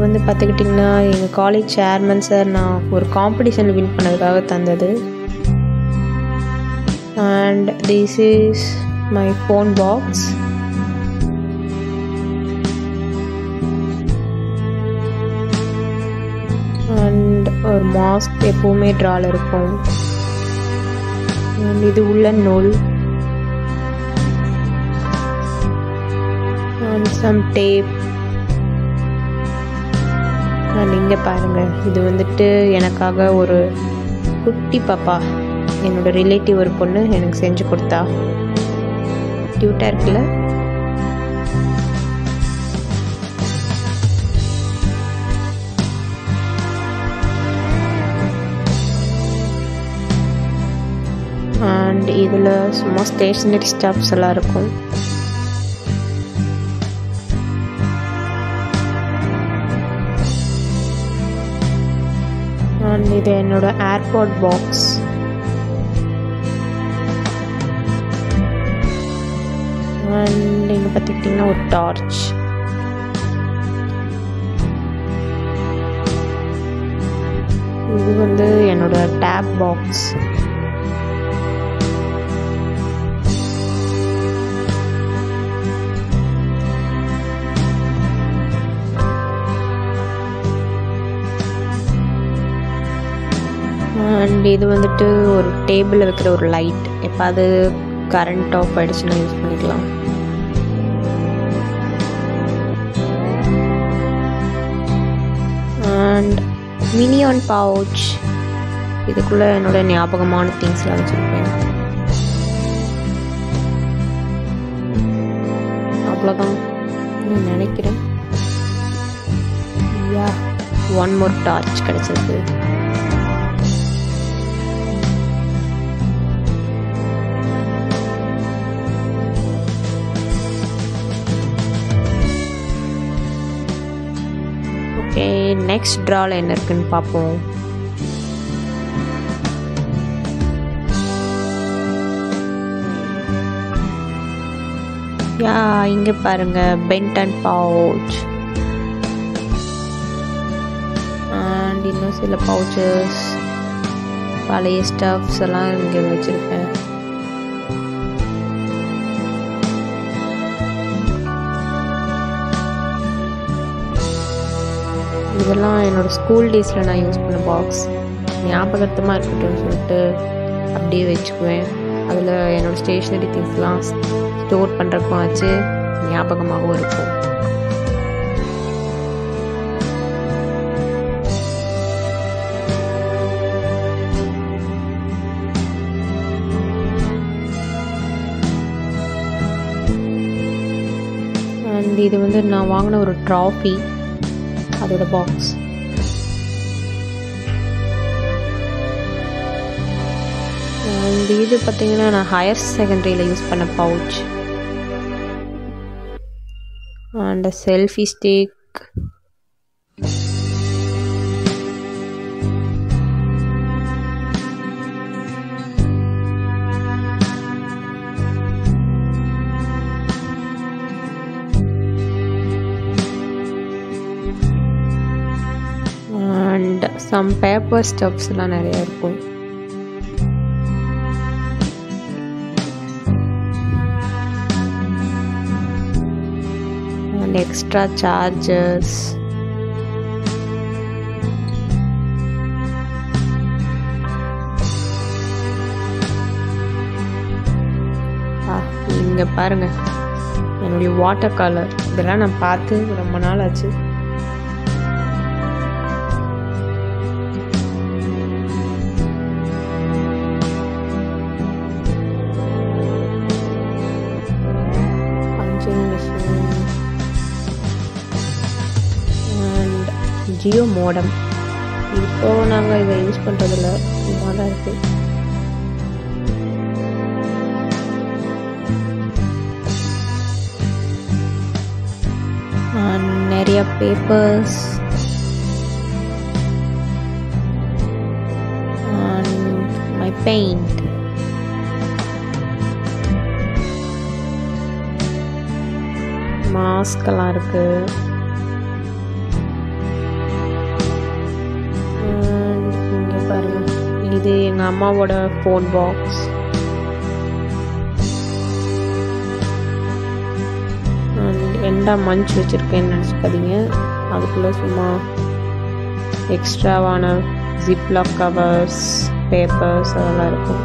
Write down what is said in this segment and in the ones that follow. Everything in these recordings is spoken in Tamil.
வந்து பார்த்துக்கிட்டிங்கன்னா எங்கள் காலேஜ் சேர்மன் சார் நான் ஒரு காம்படிஷன் வின் பண்ணதுக்காக தந்தது and this is my phone box and ஒரு மாஸ்க் எப்போவுமே ட்ரால் இருக்கும் அண்ட் இது உள்ள நூல் அண்ட் சம் டேப் அண்ட் இங்கே பாருங்கள் இது வந்துட்டு எனக்காக ஒரு குட்டி பாப்பா என்னோட ரிலேட்டிவ் ஒரு பொண்ணு எனக்கு செஞ்சு கொடுத்தா க்யூட்டாக இருக்குல்ல அண்ட் இதில் சும்மா ஸ்டேஷ்னரி ஸ்டாப்ஸ் எல்லாம் இருக்கும் அண்ட் இது என்னோட ஏர்போர்ட் பாக்ஸ் அண்ட் இங்கே பார்த்துக்கிட்டிங்கன்னா ஒரு டார்ச் இது வந்து என்னோட டேப் பாக்ஸ் அண்ட் இது வந்துட்டு ஒரு டேபிளில் வைக்கிற ஒரு லைட் எப்பாவது கரண்ட் ஆஃப் ஆகிடுச்சுன்னா யூஸ் பண்ணிக்கலாம் அண்ட் மினியான் பவுச் இதுக்குள்ளே என்னோட ஞாபகமான திங்ஸ்லாம் வச்சுருப்பேன் அவ்வளோதான் நான் நினைக்கிறேன் யா ஒன் மோர் டார்ச் கிடச்சிருக்கு ஓகே நெக்ஸ்ட் ட்ராவில் என்ன இருக்குன்னு பார்ப்போம் யா இங்கே பாருங்க பென்ட் அண்ட் பவுச் அண்ட் இன்னும் சில பவுச்சஸ் பழைய ஸ்டஃப்ஸ் எல்லாம் இங்கே வச்சுருப்பேன் இதெல்லாம் என்னோடய ஸ்கூல் டேஸில் நான் யூஸ் பண்ண பாக்ஸ் ஞாபகத்தமாக இருக்கட்டும்னு சொல்லிட்டு அப்படியே வச்சுக்குவேன் அதில் என்னோடய ஸ்டேஷ்னரி திங்ஸ்லாம் ஸ்டோர் பண்ணுறக்கும் ஆச்சு ஞாபகமாகவும் இருக்கும் அண்ட் இது வந்து நான் வாங்கின ஒரு ட்ராஃபி அதோட பாக்ஸ் அண்ட் இது பார்த்தீங்கன்னா நான் ஹையர் செகண்டரியில் யூஸ் பண்ண pouch and selfie stick and some paper ஸ்டப்ஸ்லாம் நிறையா இருக்கும் அண்ட் எக்ஸ்ட்ரா சார்ஜஸ் இங்கே பாருங்க என்னுடைய வாட்டர் கலர் இதெல்லாம் நான் பார்த்து ரொம்ப நாள் ஆச்சு punching machine and Jio modem இப்போ நாங்கள் இதை யூஸ் பண்ணுறதில்ல சும்மா தான் இருக்குது நிறைய papers and my paint mask எல்லாம் இருக்கு இது எங்கள் அம்மாவோட ஃபோன் பாக்ஸ் ரெண்டா மஞ்ச் வச்சுருக்கேன்னு நினச்சிக்காதீங்க அதுக்குள்ளே சும்மா எக்ஸ்ட்ராவான ஜிப்லாக் கவர்ஸ் பேப்பர்ஸ் அதெல்லாம் இருக்கும்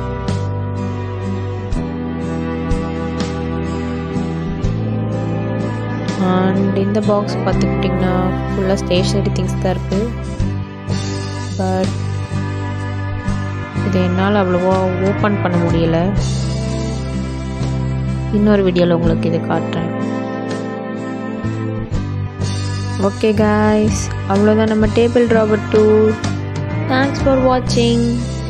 அண்ட் இந்த பாக்ஸ் பார்த்துக்கிட்டிங்கன்னா ஃபுல்லாக ஸ்டேஷ்னரி திங்ஸ் தான் இருக்குது பட் இதை என்னால் அவ்வளோவா ஓப்பன் பண்ண முடியல இன்னொரு வீடியோவில் உங்களுக்கு இதை காட்டுறேன் ஓகே காய்ஸ் அவ்வளோதான் நம்ம table drawer tour thanks for வாட்சிங்